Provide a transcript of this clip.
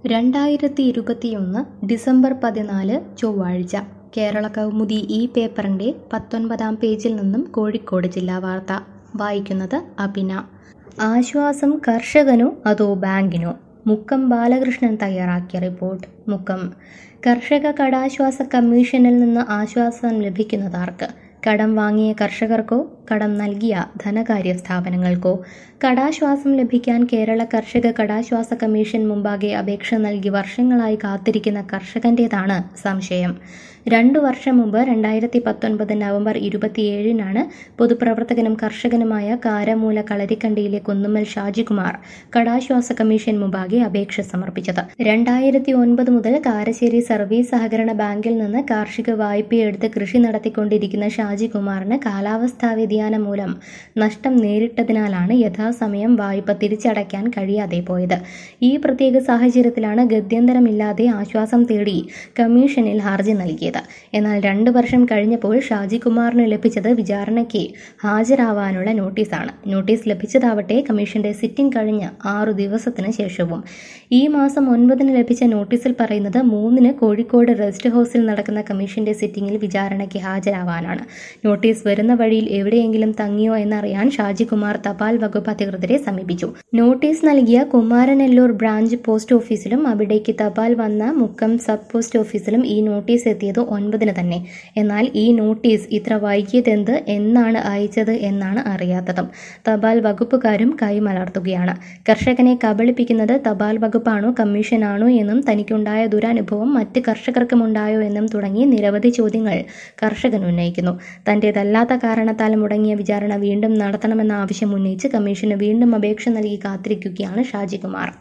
രണ്ടായിരത്തി ഇരുപത്തിയൊന്ന് ഡിസംബർ പതിനാല് ചൊവ്വാഴ്ച കേരള കൗമുദി ഈ പേപ്പറിൻ്റെ പത്തൊൻപതാം പേജിൽ നിന്നും കോഴിക്കോട് ജില്ലാ വാർത്ത വായിക്കുന്നത് അഭിന ആശ്വാസം കർഷകനോ അതോ ബാങ്കിനോ മുക്കം ബാലകൃഷ്ണൻ തയ്യാറാക്കിയ റിപ്പോർട്ട് മുക്കം കർഷക കടാശ്വാസ കമ്മീഷനിൽ നിന്ന് ആശ്വാസം ലഭിക്കുന്നതാർക്ക് കടം വാങ്ങിയ കർഷകർക്കോ കടം നൽകിയ ധനകാര്യ സ്ഥാപനങ്ങൾക്കോ കടാശ്വാസം ലഭിക്കാൻ കേരള കർഷക കടാശ്വാസ കമ്മീഷൻ മുമ്പാകെ അപേക്ഷ നൽകി വർഷങ്ങളായി കാത്തിരിക്കുന്ന കർഷകന്റേതാണ് സംശയം രണ്ടു വർഷം മുമ്പ് രണ്ടായിരത്തി പത്തൊൻപത് നവംബർ ഇരുപത്തിയേഴിനാണ് പൊതുപ്രവർത്തകനും കർഷകനുമായ കാരമൂല കളരിക്കണ്ടിയിലെ കുന്നുമ്മൽ ഷാജികുമാർ കടാശ്വാസ കമ്മീഷൻ മുമ്പാകെ അപേക്ഷ സമർപ്പിച്ചത് രണ്ടായിരത്തി ഒൻപത് മുതൽ കാരശ്ശേരി സർവീസ് സഹകരണ ബാങ്കിൽ നിന്ന് കാർഷിക വായ്പയെടുത്ത് കൃഷി നടത്തിക്കൊണ്ടിരിക്കുന്ന ഷാജികുമാറിന് കാലാവസ്ഥാ വ്യതിയാനം മൂലം നഷ്ടം നേരിട്ടതിനാലാണ് യഥാസമയം വായ്പ തിരിച്ചടയ്ക്കാൻ കഴിയാതെ പോയത് ഈ പ്രത്യേക സാഹചര്യത്തിലാണ് ഗത്യന്തരമില്ലാതെ ആശ്വാസം തേടി കമ്മീഷനിൽ ഹർജി നൽകിയത് എന്നാൽ രണ്ടു വർഷം കഴിഞ്ഞപ്പോൾ ഷാജികുമാറിന് ലഭിച്ചത് വിചാരണയ്ക്ക് ഹാജരാവാനുള്ള നോട്ടീസാണ് നോട്ടീസ് ലഭിച്ചതാവട്ടെ കമ്മീഷന്റെ സിറ്റിംഗ് കഴിഞ്ഞ ആറു ദിവസത്തിന് ശേഷവും ഈ മാസം ഒൻപതിന് ലഭിച്ച നോട്ടീസിൽ പറയുന്നത് മൂന്നിന് കോഴിക്കോട് റെസ്റ്റ് ഹൗസിൽ നടക്കുന്ന കമ്മീഷന്റെ സിറ്റിംഗിൽ വിചാരണയ്ക്ക് ഹാജരാവാനാണ് നോട്ടീസ് വരുന്ന വഴിയിൽ എവിടെയെങ്കിലും തങ്ങിയോ എന്നറിയാൻ ഷാജികുമാർ തപാൽ വകുപ്പ് അധികൃതരെ സമീപിച്ചു നോട്ടീസ് നൽകിയ കുമാരനെല്ലൂർ ബ്രാഞ്ച് പോസ്റ്റ് ഓഫീസിലും അവിടേക്ക് തപാൽ വന്ന മുക്കം സബ് പോസ്റ്റ് ഓഫീസിലും ഈ നോട്ടീസ് എത്തിയത് ഒൻപതിന് തന്നെ എന്നാൽ ഈ നോട്ടീസ് ഇത്ര വൈകിയതെന്ത് എന്നാണ് അയച്ചത് എന്നാണ് അറിയാത്തതും തപാൽ വകുപ്പുകാരും കൈമലർത്തുകയാണ് കർഷകനെ കബളിപ്പിക്കുന്നത് തപാൽ വകുപ്പാണോ കമ്മീഷനാണോ എന്നും തനിക്കുണ്ടായ ദുരനുഭവം മറ്റ് കർഷകർക്കും ഉണ്ടായോ എന്നും തുടങ്ങി നിരവധി ചോദ്യങ്ങൾ കർഷകൻ ഉന്നയിക്കുന്നു തന്റേതല്ലാത്ത കാരണത്താൽ മുടങ്ങിയ വിചാരണ വീണ്ടും നടത്തണമെന്ന ആവശ്യം ഉന്നയിച്ച് കമ്മീഷന് വീണ്ടും അപേക്ഷ നൽകി കാത്തിരിക്കുകയാണ് ഷാജികുമാർ